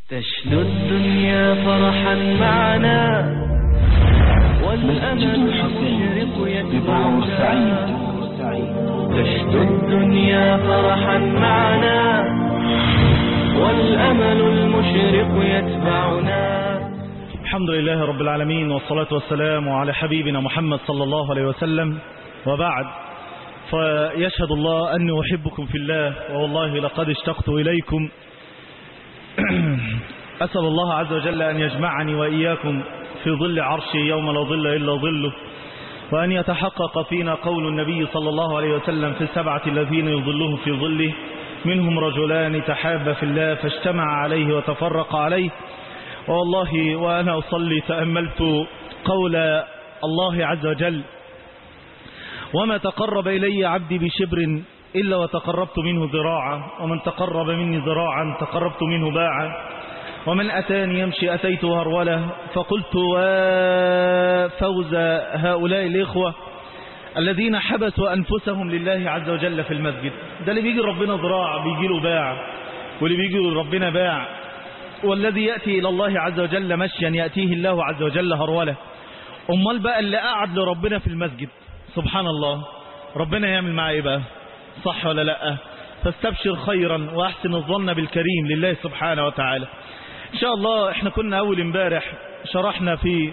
تشدو الدنيا فرحا معنا والأمل المشرق يتبعنا تشدو الدنيا فرحا معنا والأمل المشرق يتبعنا الحمد لله رب العالمين والصلاة والسلام على حبيبنا محمد صلى الله عليه وسلم وبعد فيشهد الله أني أحبكم في الله والله لقد اشتقت إليكم أسأل الله عز وجل أن يجمعني وإياكم في ظل عرشه يوم لا ظل إلا ظله وأن يتحقق فينا قول النبي صلى الله عليه وسلم في السبعة الذين يظله في ظله منهم رجلان تحابا في الله فاجتمع عليه وتفرق عليه والله وأنا أصلي تأملت قول الله عز وجل وما تقرب إلي عبدي بشبر إلا وتقربت منه ذراعا ومن تقرب مني ذراعا تقربت منه باعا ومن أتاني يمشي أتيته هرولة فقلت وفوز هؤلاء الإخوة الذين حبسوا أنفسهم لله عز وجل في المسجد ده اللي بيجي ربنا ذراع بيجي له باع واللي بيجي ربنا باع والذي يأتي إلى الله عز وجل مشيا يأتيه الله عز وجل هرولة أمال بقى اللي قعد لربنا في المسجد سبحان الله ربنا يعمل معاه ايه بقى صح ولا لا فاستبشر خيرا واحسن الظن بالكريم لله سبحانه وتعالى ان شاء الله احنا كنا اول امبارح شرحنا في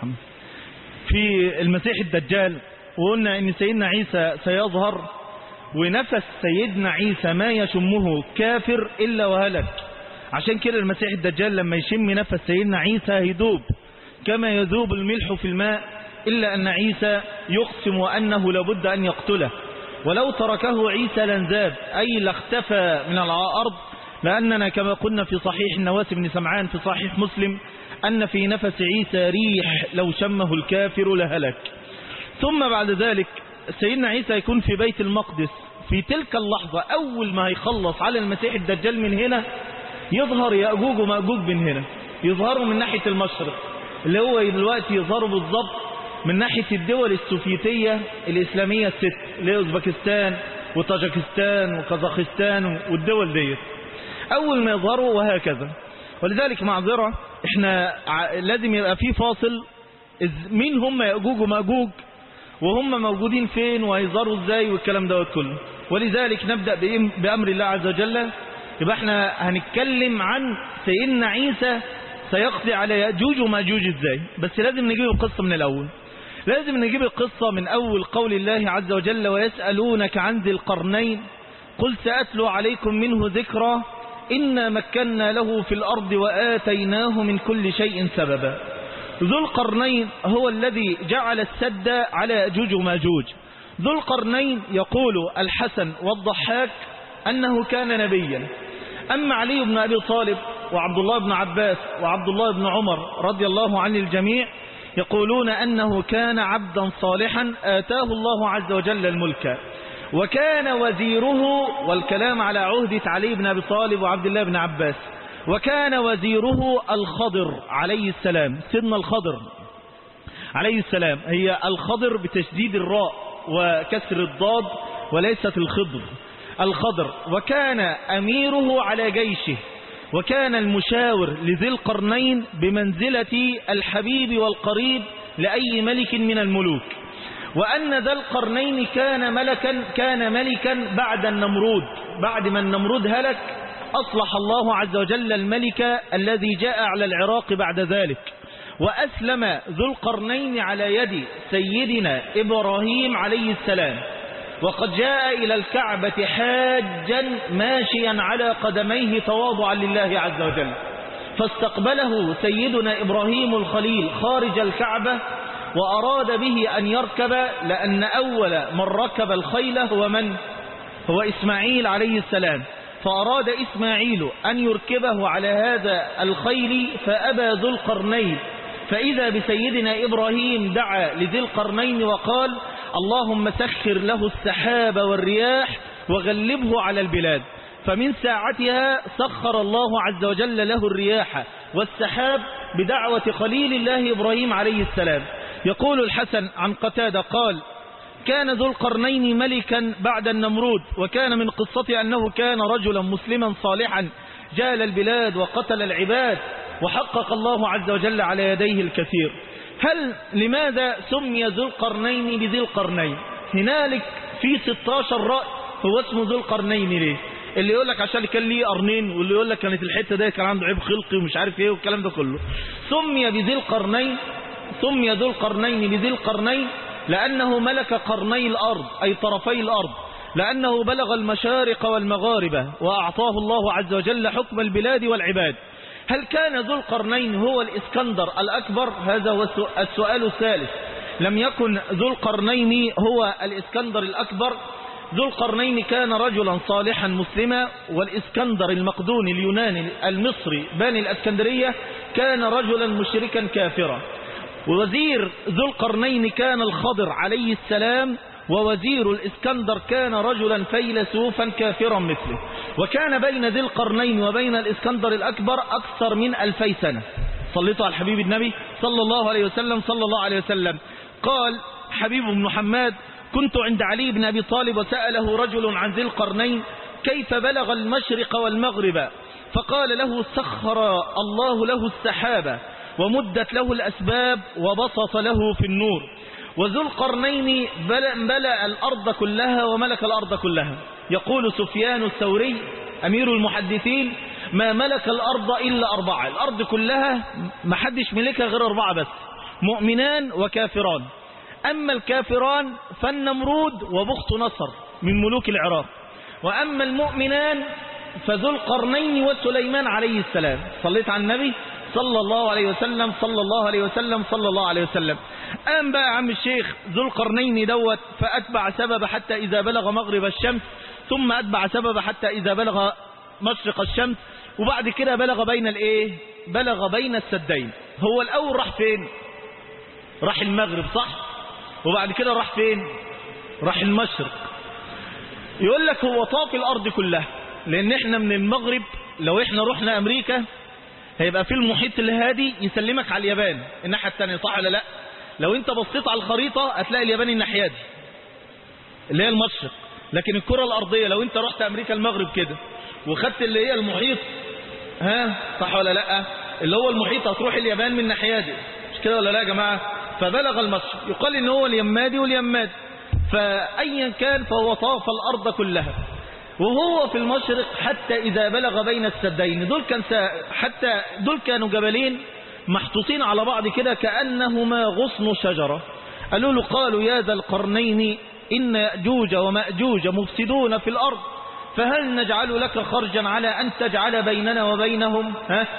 في المسيح الدجال وقلنا ان سيدنا عيسى سيظهر ونفس سيدنا عيسى ما يشمه كافر الا وهلك عشان كده المسيح الدجال لما يشم نفس سيدنا عيسى هيدوب كما يذوب الملح في الماء إلا أن عيسى يقسم أنه لابد أن يقتله ولو تركه عيسى لانذاب أي لاختفى من الأرض لأننا كما قلنا في صحيح النواس بن سمعان في صحيح مسلم أن في نفس عيسى ريح لو شمه الكافر لهلك ثم بعد ذلك سيدنا عيسى يكون في بيت المقدس في تلك اللحظة أول ما يخلص على المسيح الدجال من هنا يظهر يأجوج ومأجوج من هنا يظهروا من ناحية المشرق اللي هو دلوقتي يظهروا بالضبط من ناحية الدول السوفيتية الإسلامية الست اللي هي أوزبكستان وطاجكستان وكازاخستان والدول ديت أول ما يظهروا وهكذا ولذلك معذرة احنا لازم يبقى في فاصل مين هم يأجوج ومأجوج وهم موجودين فين وهيظهروا ازاي والكلام دوت كله ولذلك نبدأ بأمر الله عز وجل يبقى احنا هنتكلم عن سيدنا عيسى سيقضي على يأجوج ومأجوج ازاي بس لازم نجيب القصة من الأول لازم نجيب القصة من أول قول الله عز وجل ويسألونك عن ذي القرنين قل سأتلو عليكم منه ذكرى إنا مكنا له في الأرض وآتيناه من كل شيء سببا ذو القرنين هو الذي جعل السد على أجوج وماجوج ذو القرنين يقول الحسن والضحاك أنه كان نبيا أما علي بن أبي طالب وعبد الله بن عباس وعبد الله بن عمر رضي الله عن الجميع يقولون أنه كان عبدا صالحا آتاه الله عز وجل الملك وكان وزيره والكلام على عهدة علي بن أبي طالب وعبد الله بن عباس وكان وزيره الخضر عليه السلام سيدنا الخضر عليه السلام هي الخضر بتشديد الراء وكسر الضاد وليست الخضر الخضر وكان أميره على جيشه وكان المشاور لذي القرنين بمنزلة الحبيب والقريب لأي ملك من الملوك وأن ذا القرنين كان ملكا كان ملكا بعد النمرود بعد ما النمرود هلك أصلح الله عز وجل الملك الذي جاء على العراق بعد ذلك وأسلم ذو القرنين على يد سيدنا إبراهيم عليه السلام وقد جاء إلى الكعبة حاجا ماشيا على قدميه تواضعا لله عز وجل فاستقبله سيدنا إبراهيم الخليل خارج الكعبة وأراد به أن يركب لأن أول من ركب الخيل هو من؟ هو إسماعيل عليه السلام فأراد إسماعيل أن يركبه على هذا الخيل فأبى ذو القرنين فإذا بسيدنا إبراهيم دعا لذي القرنين وقال اللهم سخر له السحاب والرياح وغلبه على البلاد فمن ساعتها سخر الله عز وجل له الرياح والسحاب بدعوة خليل الله إبراهيم عليه السلام يقول الحسن عن قتادة قال كان ذو القرنين ملكا بعد النمرود وكان من قصته أنه كان رجلا مسلما صالحا جال البلاد وقتل العباد وحقق الله عز وجل على يديه الكثير هل لماذا سمي ذو القرنين بذي القرنين هنالك في 16 رأي هو اسمه ذو القرنين ليه اللي يقول لك عشان كان ليه قرنين واللي يقول لك كانت الحته دي كان عنده عيب خلقي ومش عارف ايه والكلام ده كله سمي بذي القرنين سمي ذو القرنين بذي القرنين لأنه ملك قرني الأرض أي طرفي الأرض لأنه بلغ المشارق والمغارب وأعطاه الله عز وجل حكم البلاد والعباد هل كان ذو القرنين هو الإسكندر الأكبر هذا هو السؤال الثالث لم يكن ذو القرنين هو الإسكندر الأكبر ذو القرنين كان رجلا صالحا مسلما والإسكندر المقدوني اليوناني المصري باني الأسكندرية كان رجلا مشركا كافرا ووزير ذو القرنين كان الخضر عليه السلام ووزير الإسكندر كان رجلا فيلسوفا كافرا مثله وكان بين ذي القرنين وبين الإسكندر الأكبر أكثر من ألفي سنة صليتوا على الحبيب النبي صلى الله عليه وسلم صلى الله عليه وسلم قال حبيب بن حماد كنت عند علي بن أبي طالب وسأله رجل عن ذي القرنين كيف بلغ المشرق والمغرب فقال له سخر الله له السحابة ومدت له الأسباب وبسط له في النور وذو القرنين ملأ الأرض كلها وملك الأرض كلها يقول سفيان الثوري أمير المحدثين ما ملك الأرض إلا أربعة الأرض كلها ما حدش ملكها غير أربعة بس مؤمنان وكافران أما الكافران فالنمرود وبخت نصر من ملوك العراق وأما المؤمنان فذو القرنين وسليمان عليه السلام صليت على النبي صلى الله عليه وسلم صلى الله عليه وسلم صلى الله عليه وسلم قام بقى عم الشيخ ذو القرنين دوت فأتبع سبب حتى إذا بلغ مغرب الشمس ثم أتبع سبب حتى إذا بلغ مشرق الشمس وبعد كده بلغ بين الايه بلغ بين السدين هو الأول راح فين راح المغرب صح وبعد كده راح فين راح المشرق يقول لك هو طاف الأرض كلها لأن احنا من المغرب لو احنا رحنا أمريكا هيبقى في المحيط الهادي يسلمك على اليابان الناحية الثانية صح ولا لا لو انت بصيت على الخريطة هتلاقي اليابان الناحية دي اللي هي المشرق لكن الكرة الأرضية لو انت رحت أمريكا المغرب كده وخدت اللي هي المحيط ها صح ولا لا اللي هو المحيط هتروح اليابان من الناحية دي مش كده ولا لا يا جماعة فبلغ المشرق يقال ان هو اليمادي واليماد فأيا كان فهو طاف الأرض كلها وهو في المشرق حتى إذا بلغ بين السدين دول كان حتى دول كانوا جبلين محطوطين على بعض كده كأنهما غصن شجرة قالوا له قالوا يا ذا القرنين إن يأجوج ومأجوج مفسدون في الأرض فهل نجعل لك خرجا على أن تجعل بيننا وبينهم ها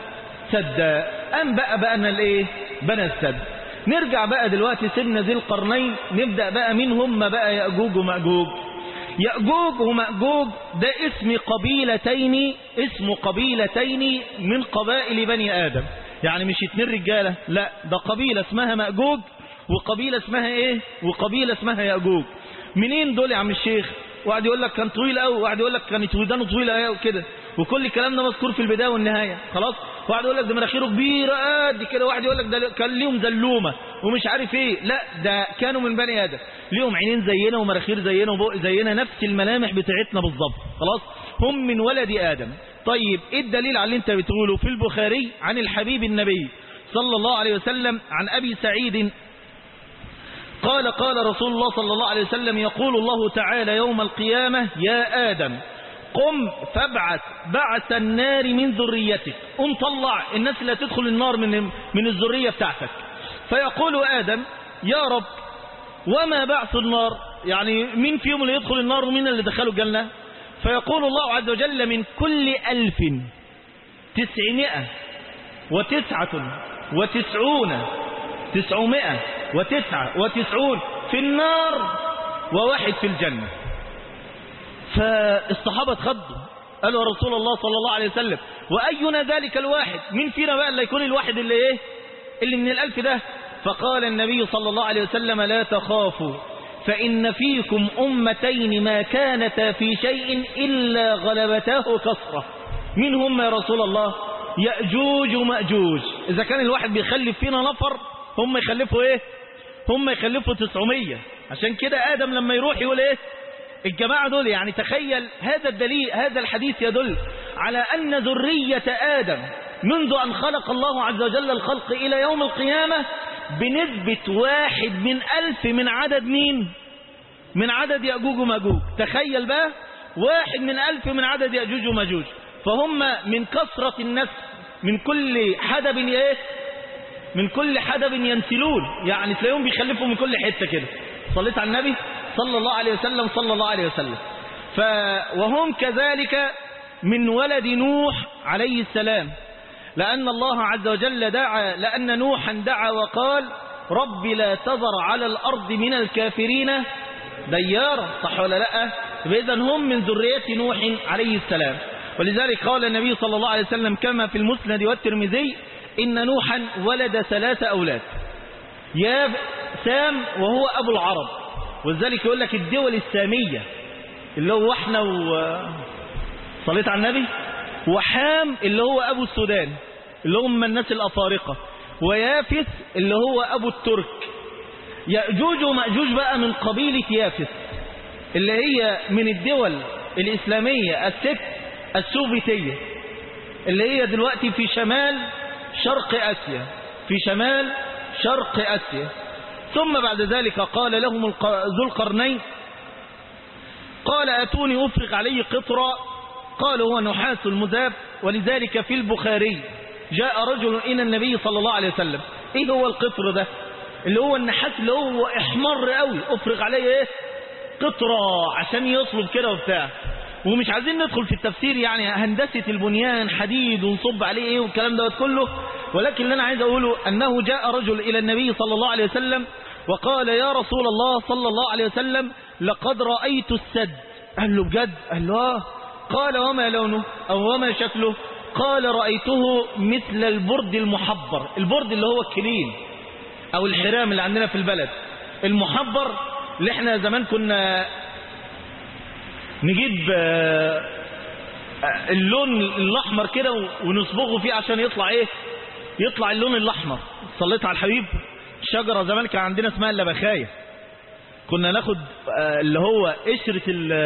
سدا أم بقى بقى الايه بنى السد نرجع بقى دلوقتي سيدنا ذي القرنين نبدأ بقى مين هم بقى يأجوج ومأجوج يأجوج ومأجوج ده اسم قبيلتين اسم قبيلتين من قبائل بني آدم يعني مش اتنين رجالة لا ده قبيلة اسمها مأجوج وقبيلة اسمها ايه وقبيلة اسمها يأجوج منين دول يا عم الشيخ واحد يقول لك كان طويل قوي واحد يقول لك كانت ودانه طويله قوي وكده وكل الكلام ده مذكور في البدايه والنهايه خلاص واحد يقول لك ده مناخيره كبيره قد كده واحد يقول لك ده كان ليهم زلومه ومش عارف ايه لا ده كانوا من بني ادم ليهم عينين زينا ومراخير زينا وبق زينا نفس الملامح بتاعتنا بالظبط خلاص هم من ولد ادم طيب ايه الدليل على اللي انت بتقوله في البخاري عن الحبيب النبي صلى الله عليه وسلم عن ابي سعيد قال قال رسول الله صلى الله عليه وسلم يقول الله تعالى يوم القيامة يا آدم قم فابعث بعث النار من ذريتك قم طلع الناس اللي تدخل النار من من الذرية بتاعتك فيقول آدم يا رب وما بعث النار يعني مين فيهم اللي يدخل النار ومين اللي دخلوا الجنة فيقول الله عز وجل من كل ألف تسعمائة وتسعة وتسعون تسعمائة وتسعة وتسعون في النار وواحد في الجنة فالصحابة تخضوا قالوا يا رسول الله صلى الله عليه وسلم وأينا ذلك الواحد مين فينا بقى اللي يكون الواحد اللي ايه اللي من الألف ده فقال النبي صلى الله عليه وسلم لا تخافوا فإن فيكم أمتين ما كانتا في شيء إلا غلبته كسرة مين هم يا رسول الله يأجوج ومأجوج إذا كان الواحد بيخلف فينا نفر هم يخلفوا ايه هم يخلفوا 900 عشان كده آدم لما يروح يقول ايه الجماعة دول يعني تخيل هذا الدليل هذا الحديث يدل على أن ذرية آدم منذ أن خلق الله عز وجل الخلق إلى يوم القيامة بنسبة واحد من ألف من عدد مين من عدد يأجوج وماجوج تخيل بقى واحد من ألف من عدد يأجوج وماجوج فهم من كثرة النفس من كل حدب ايه من كل حدب ينسلون يعني تلاقيهم بيخلفوا من كل حتة كده صليت على النبي صلى الله عليه وسلم صلى الله عليه وسلم ف وهم كذلك من ولد نوح عليه السلام لأن الله عز وجل دعا لأن نوحا دعا وقال رب لا تذر على الأرض من الكافرين ديارا صح ولا لا إذا هم من ذرية نوح عليه السلام ولذلك قال النبي صلى الله عليه وسلم كما في المسند والترمذي إن نوحا ولد ثلاث أولاد يا سام وهو أبو العرب ولذلك يقول لك الدول السامية اللي هو احنا و صليت على النبي وحام اللي هو أبو السودان اللي هم الناس الأفارقة ويافس اللي هو أبو الترك يأجوج ومأجوج بقى من قبيلة يافس اللي هي من الدول الإسلامية الست السوفيتية اللي هي دلوقتي في شمال شرق آسيا في شمال شرق آسيا ثم بعد ذلك قال لهم ذو القرنين قال أتوني أفرغ عليه قطرا قالوا هو نحاس المذاب ولذلك في البخاري جاء رجل إلى النبي صلى الله عليه وسلم إيه هو القطر ده اللي هو النحاس اللي هو احمر قوي أفرغ عليه إيه قطرة عشان يصلب كده وبتاع ومش عايزين ندخل في التفسير يعني هندسة البنيان حديد ونصب عليه ايه والكلام دوت كله ولكن اللي انا عايز اقوله انه جاء رجل الى النبي صلى الله عليه وسلم وقال يا رسول الله صلى الله عليه وسلم لقد رأيت السد قال له بجد قال له آه قال وما لونه او وما شكله قال رأيته مثل البرد المحبر البرد اللي هو الكلين او الحرام اللي عندنا في البلد المحبر اللي احنا زمان كنا نجيب اللون الاحمر كده ونصبغه فيه عشان يطلع ايه يطلع اللون الاحمر صليت على الحبيب شجرة زمان كان عندنا اسمها اللبخاية كنا ناخد اللي هو قشرة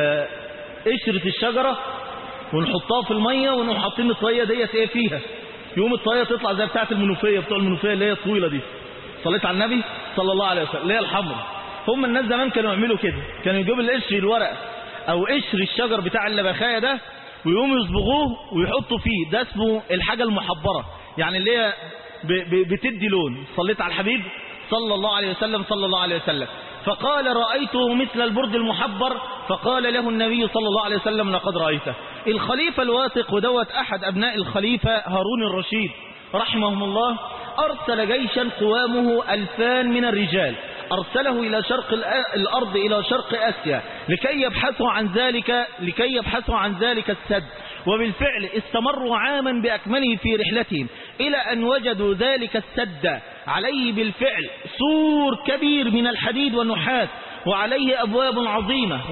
قشرة الشجرة ونحطها في المية ونقوم حاطين الطرية ديت ايه فيها يوم الطرية تطلع زي بتاعة المنوفية بتوع المنوفية اللي هي الطويلة دي صليت على النبي صلى الله عليه وسلم اللي هي الحمراء هم الناس زمان كانوا يعملوا كده كانوا يجيبوا القشر الورق او قشر الشجر بتاع اللبخاية ده ويقوموا يصبغوه ويحطوا فيه ده اسمه الحاجة المحبرة يعني اللي هي بتدي لون صليت على الحبيب صلى الله عليه وسلم صلى الله عليه وسلم فقال رأيته مثل البرد المحبر فقال له النبي صلى الله عليه وسلم لقد رأيته الخليفة الواثق ودوت أحد أبناء الخليفة هارون الرشيد رحمهم الله أرسل جيشا قوامه ألفان من الرجال أرسله إلى شرق الأرض إلى شرق آسيا لكي يبحثوا عن ذلك لكي يبحثوا عن ذلك السد وبالفعل استمروا عاما بأكمله في رحلتهم إلى أن وجدوا ذلك السد عليه بالفعل سور كبير من الحديد والنحاس وعليه أبواب عظيمة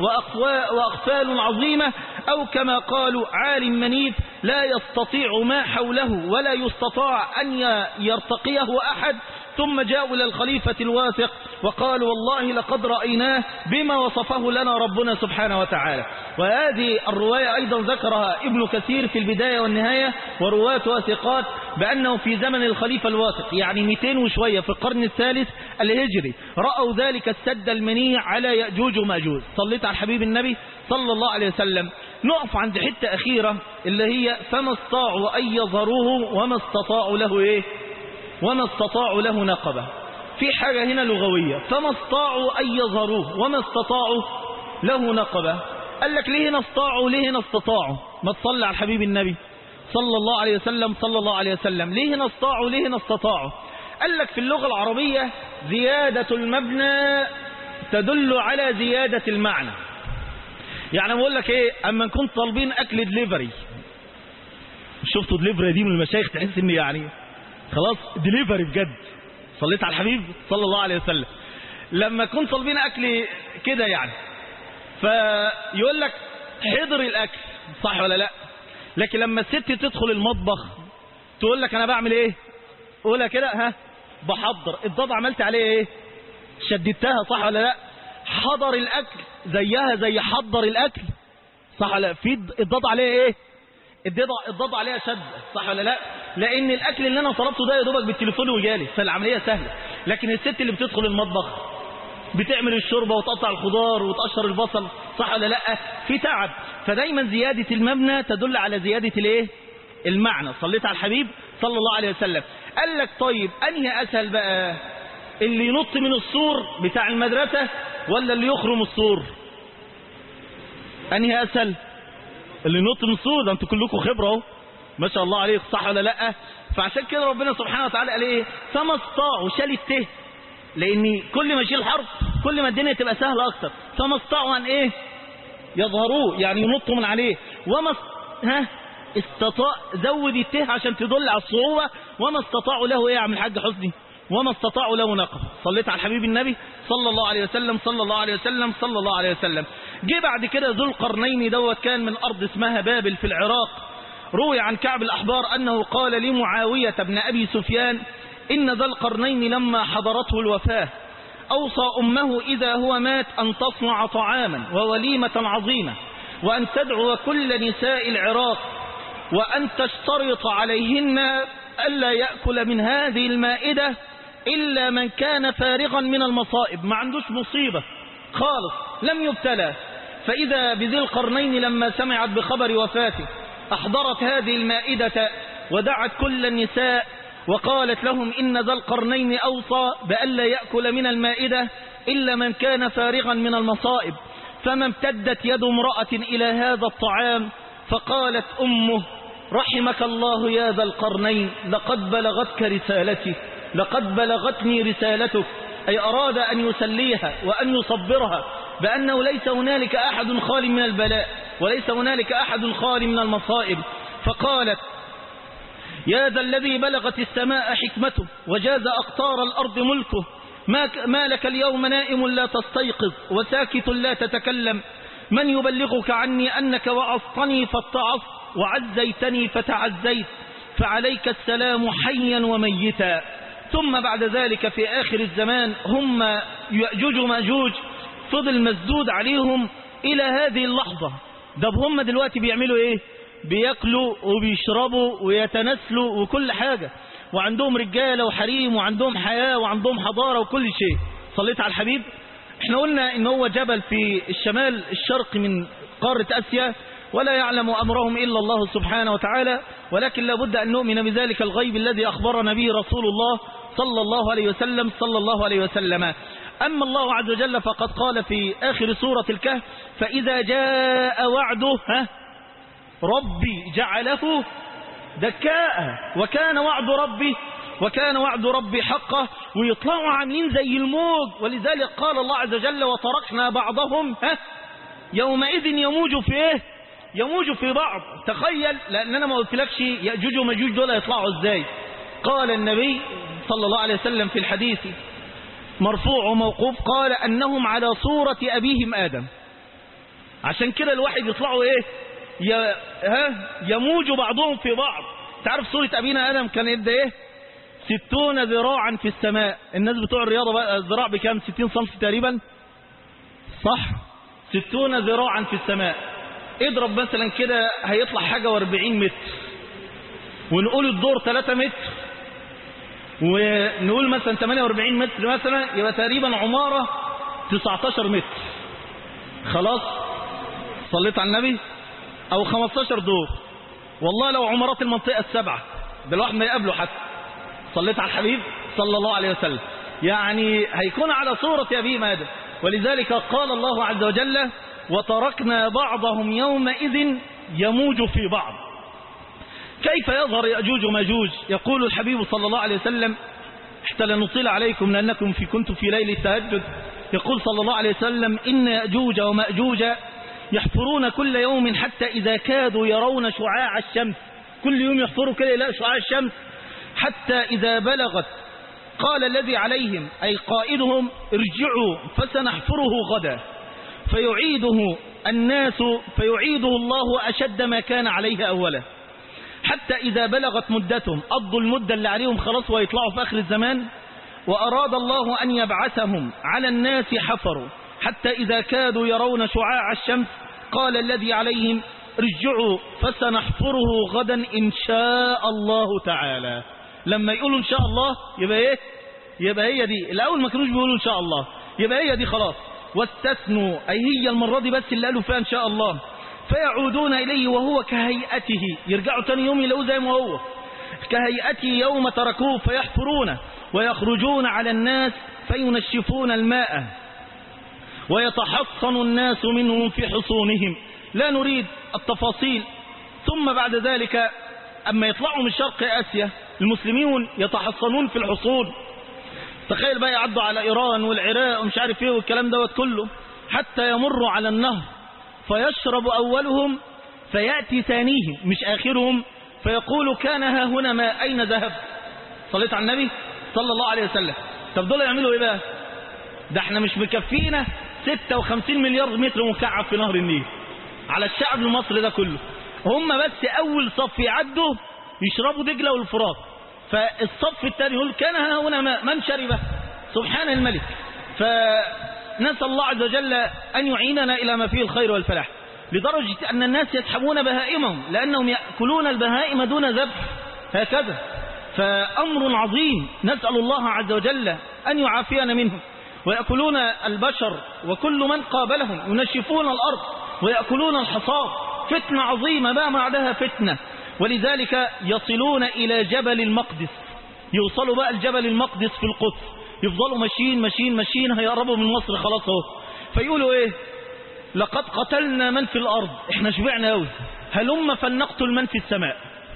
وأقفال عظيمة أو كما قالوا عال منيف لا يستطيع ما حوله ولا يستطاع أن يرتقيه أحد ثم جاءوا إلى الخليفة الواثق وقالوا والله لقد رأيناه بما وصفه لنا ربنا سبحانه وتعالى وهذه الرواية أيضا ذكرها ابن كثير في البداية والنهاية ورواة ثقات بأنه في زمن الخليفة الواثق يعني 200 وشوية في القرن الثالث الهجري رأوا ذلك السد المنيع على يأجوج ومأجوج صليت على الحبيب النبي صلى الله عليه وسلم نقف عند حتة أخيرة اللي هي فما استطاعوا أن يظهروه وما استطاعوا له إيه وما استطاعوا له نقبة في حاجة هنا لغوية فما استطاعوا أن يظهروه وما استطاعوا له نقبة قال لك ليه هنا استطاعوا ليه هنا استطاعوا ما تصلي على الحبيب النبي صلى الله عليه وسلم صلى الله عليه وسلم ليه هنا استطاعوا ليه هنا استطاعوا قال لك في اللغة العربية زيادة المبنى تدل على زيادة المعنى يعني بقول لك ايه اما نكون طالبين اكل دليفري شفتوا دليفري دي من المشايخ تحس ان يعني خلاص دليفري بجد صليت على الحبيب صلى الله عليه وسلم لما كنت طالبين اكل كده يعني فيقول لك حضر الاكل صح ولا لا لكن لما الست تدخل المطبخ تقول لك انا بعمل ايه قولها كده ها بحضر الضاد عملت عليه ايه شددتها صح ولا لا حضر الاكل زيها زي حضر الاكل صح ولا لا في الضاد عليه ايه الضاد الضاد عليها شد صح ولا لا لان الاكل اللي انا طلبته ده يا دوبك بالتليفون وجالي فالعمليه سهله لكن الست اللي بتدخل المطبخ بتعمل الشوربه وتقطع الخضار وتقشر البصل صح ولا لا في تعب فدايما زياده المبنى تدل على زياده الايه المعنى صليت على الحبيب صلى الله عليه وسلم قال لك طيب انهي اسهل بقى اللي ينط من السور بتاع المدرسه ولا اللي يخرم السور انهي اسهل اللي ينط من السور ده انتوا كلكم خبره اهو ما شاء الله عليك صح ولا لا فعشان كده ربنا سبحانه وتعالى قال ايه فما استطاعوا شال الته لان كل ما يشيل حرف كل ما الدنيا تبقى سهله اكتر فما استطاعوا ان ايه يظهروه يعني ينطوا من عليه وما است- ها استطاع زود الته عشان تدل على الصعوبه وما استطاعوا له ايه يا عم الحاج حسني وما استطاعوا له نقب صليت على الحبيب النبي صلى الله عليه وسلم صلى الله عليه وسلم صلى الله عليه وسلم جه بعد كده ذو القرنين دوت كان من ارض اسمها بابل في العراق روي عن كعب الأحبار أنه قال لمعاوية بن أبي سفيان إن ذا القرنين لما حضرته الوفاة أوصى أمه إذا هو مات أن تصنع طعاما ووليمة عظيمة وأن تدعو كل نساء العراق وأن تشترط عليهن ألا يأكل من هذه المائدة إلا من كان فارغا من المصائب ما عندوش مصيبة خالص لم يبتلى فإذا بذي القرنين لما سمعت بخبر وفاته أحضرت هذه المائدة ودعت كل النساء وقالت لهم إن ذا القرنين أوصى بألا يأكل من المائدة إلا من كان فارغا من المصائب فما امتدت يد امرأة إلى هذا الطعام فقالت أمه رحمك الله يا ذا القرنين لقد بلغتك رسالتي لقد بلغتني رسالتك أي أراد أن يسليها وأن يصبرها بأنه ليس هنالك أحد خال من البلاء وليس هنالك أحد خال من المصائب فقالت يا ذا الذي بلغت السماء حكمته وجاز أقطار الأرض ملكه ما, ما لك اليوم نائم لا تستيقظ وساكت لا تتكلم من يبلغك عني أنك وعظتني فاتعظت وعزيتني فتعزيت فعليك السلام حيا وميتا ثم بعد ذلك في آخر الزمان هم يأجوج ومأجوج فضل مسدود عليهم إلى هذه اللحظة ده هم دلوقتي بيعملوا إيه بياكلوا وبيشربوا ويتنسلوا وكل حاجة وعندهم رجالة وحريم وعندهم حياة وعندهم حضارة وكل شيء صليت على الحبيب احنا قلنا ان هو جبل في الشمال الشرقي من قارة اسيا ولا يعلم امرهم الا الله سبحانه وتعالى ولكن لابد ان نؤمن بذلك الغيب الذي اخبرنا به رسول الله صلى الله عليه وسلم صلى الله عليه وسلم اما الله عز وجل فقد قال في اخر سورة الكهف فاذا جاء وعده ها ربي جعله دكاء وكان وعد ربي وكان وعد ربي حقه ويطلعوا عاملين زي الموج ولذلك قال الله عز وجل وتركنا بعضهم ها يومئذ يموج في ايه يموج في بعض تخيل لان انا ما قلتلكش ياجوج وماجوج دول يطلعوا ازاي قال النبي صلى الله عليه وسلم في الحديث مرفوع وموقوف قال انهم على صورة ابيهم ادم عشان كده الواحد يطلعوا ايه ي... ها يموج بعضهم في بعض تعرف صورة ابينا ادم كان يبدا ايه ستون ذراعا في السماء الناس بتوع الرياضة بقى الذراع بكام ستين سنتي تقريبا صح ستون ذراعا في السماء اضرب مثلا كده هيطلع حاجة واربعين متر ونقول الدور ثلاثة متر ونقول مثلا 48 متر مثلا يبقى تقريبا عمارة 19 متر خلاص صليت على النبي او 15 دور والله لو عمارات المنطقة السبعة ده الواحد ما يقابله حتى صليت على الحبيب صلى الله عليه وسلم يعني هيكون على صورة أبي آدم ولذلك قال الله عز وجل وتركنا بعضهم يومئذ يموج في بعض كيف يظهر يأجوج وماجوج يقول الحبيب صلى الله عليه وسلم حتى لا نطيل عليكم لأنكم في كنتم في ليل التهجد يقول صلى الله عليه وسلم إن يأجوج ومأجوج يحفرون كل يوم حتى إذا كادوا يرون شعاع الشمس كل يوم يحفروا كده يلاقوا شعاع الشمس حتى إذا بلغت قال الذي عليهم أي قائدهم ارجعوا فسنحفره غدا فيعيده الناس فيعيده الله أشد ما كان عليه أولا حتى إذا بلغت مدتهم قضوا المدة اللي عليهم خلاص ويطلعوا في آخر الزمان وأراد الله أن يبعثهم على الناس حفروا حتى إذا كادوا يرون شعاع الشمس قال الذي عليهم ارجعوا فسنحفره غدا إن شاء الله تعالى لما يقولوا إن شاء الله يبقى إيه يبقى هي دي الأول ما كانوش بيقولوا إن شاء الله يبقى هي دي خلاص واستثنوا أي هي المرة دي بس اللي قالوا فيها إن شاء الله فيعودون إليه وهو كهيئته يرجعوا تاني يوم يلاقوه زي ما هو كهيئته يوم تركوه فيحفرونه ويخرجون على الناس فينشفون الماء ويتحصن الناس منهم في حصونهم لا نريد التفاصيل ثم بعد ذلك أما يطلعوا من شرق آسيا المسلمون يتحصنون في الحصون تخيل بقى يعدوا على إيران والعراق ومش عارف ايه والكلام دوت كله حتى يمروا على النهر فيشرب أولهم فيأتي ثانيهم مش آخرهم فيقول كان ها هنا ما أين ذهب صليت على النبي صلى الله عليه وسلم طب دول يعملوا ايه بقى ده احنا مش مكفينا 56 مليار متر مكعب في نهر النيل على الشعب المصري ده كله هم بس اول صف يعدوا يشربوا دجلة والفرات فالصف الثاني يقول كان ها هنا ماء من شربه سبحان الملك فنسأل الله عز وجل أن يعيننا إلى ما فيه الخير والفلاح لدرجة أن الناس يسحبون بهائمهم لأنهم يأكلون البهائم دون ذبح هكذا فأمر عظيم نسأل الله عز وجل أن يعافينا منه ويأكلون البشر وكل من قابلهم ينشفون الأرض ويأكلون الحصاد فتنة عظيمة ما بعدها فتنة ولذلك يصلون إلى جبل المقدس يوصلوا بقى الجبل المقدس في القدس يفضلوا ماشيين ماشيين ماشيين هيقربوا من مصر خلاص اهو فيقولوا ايه لقد قتلنا من في الأرض احنا شبعنا قوي هلم فلنقتل من في السماء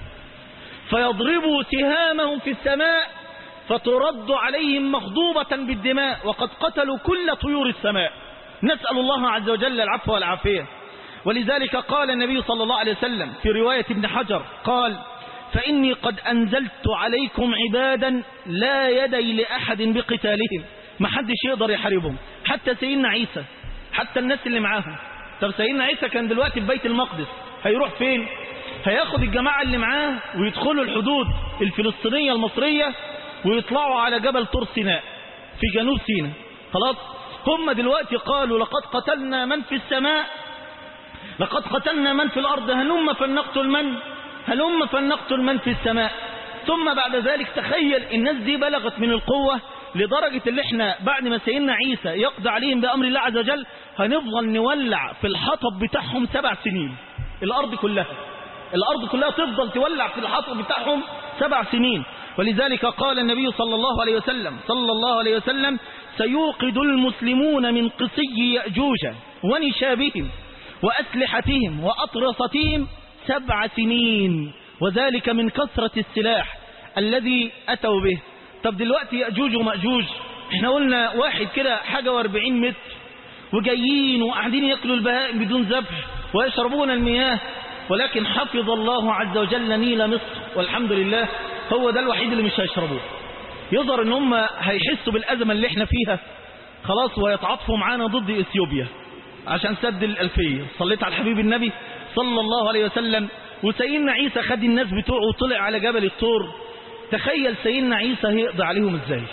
فيضربوا سهامهم في السماء فترد عليهم مغضوبة بالدماء وقد قتلوا كل طيور السماء نسأل الله عز وجل العفو والعافية ولذلك قال النبي صلى الله عليه وسلم في رواية ابن حجر قال فإني قد أنزلت عليكم عبادا لا يدي لأحد بقتالهم ما حدش يقدر يحاربهم حتى سيدنا عيسى حتى الناس اللي معاهم طب سيدنا عيسى كان دلوقتي في بيت المقدس هيروح فين هياخد الجماعة اللي معاه ويدخلوا الحدود الفلسطينية المصرية ويطلعوا على جبل طور سيناء في جنوب سيناء خلاص هم دلوقتي قالوا لقد قتلنا من في السماء لقد قتلنا من في الأرض هلم فلنقتل من هلم فلنقتل من في السماء ثم بعد ذلك تخيل الناس دي بلغت من القوة لدرجة اللي احنا بعد ما سيدنا عيسى يقضي عليهم بأمر الله عز وجل هنفضل نولع في الحطب بتاعهم سبع سنين الأرض كلها الأرض كلها تفضل تولع في الحطب بتاعهم سبع سنين ولذلك قال النبي صلى الله عليه وسلم صلى الله عليه وسلم سيوقد المسلمون من قصي يأجوج ونشابهم وأسلحتهم وأطرستهم سبع سنين وذلك من كثرة السلاح الذي أتوا به طب دلوقتي يأجوج ومأجوج احنا قلنا واحد كده حاجة واربعين متر وجايين وقاعدين يأكلوا البهائم بدون ذبح ويشربون المياه ولكن حفظ الله عز وجل نيل مصر والحمد لله هو ده الوحيد اللي مش هيشربوه يظهر ان هم هيحسوا بالأزمة اللي احنا فيها خلاص ويتعاطفوا معانا ضد اثيوبيا عشان سد الألفية صليت على الحبيب النبي صلى الله عليه وسلم وسيدنا عيسى خد الناس بتوعه وطلع على جبل الطور تخيل سيدنا عيسى هيقضي عليهم ازاي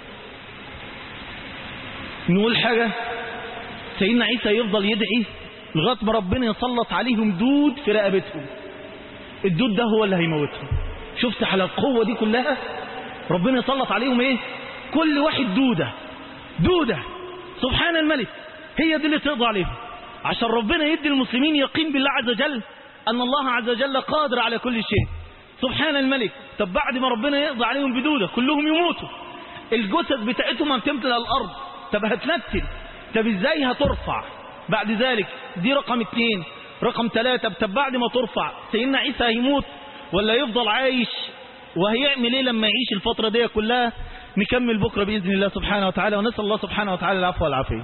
نقول حاجة سيدنا عيسى يفضل يدعي لغاية ما ربنا يسلط عليهم دود في رقبتهم الدود ده هو اللي هيموتهم شفت على القوة دي كلها ربنا يسلط عليهم ايه كل واحد دودة دودة سبحان الملك هي دي اللي تقضى عليهم عشان ربنا يدي المسلمين يقين بالله عز وجل أن الله عز وجل قادر على كل شيء سبحان الملك طب بعد ما ربنا يقضي عليهم بدودة كلهم يموتوا الجثث بتاعتهم هتمتلى الأرض طب هتنتل طب ازاي هترفع بعد ذلك دي رقم اتنين رقم ثلاثة طب بعد ما ترفع سيدنا عيسى هيموت ولا يفضل عايش وهيعمل ايه لما يعيش الفترة دي كلها نكمل بكرة بإذن الله سبحانه وتعالى ونسأل الله سبحانه وتعالى العفو والعافية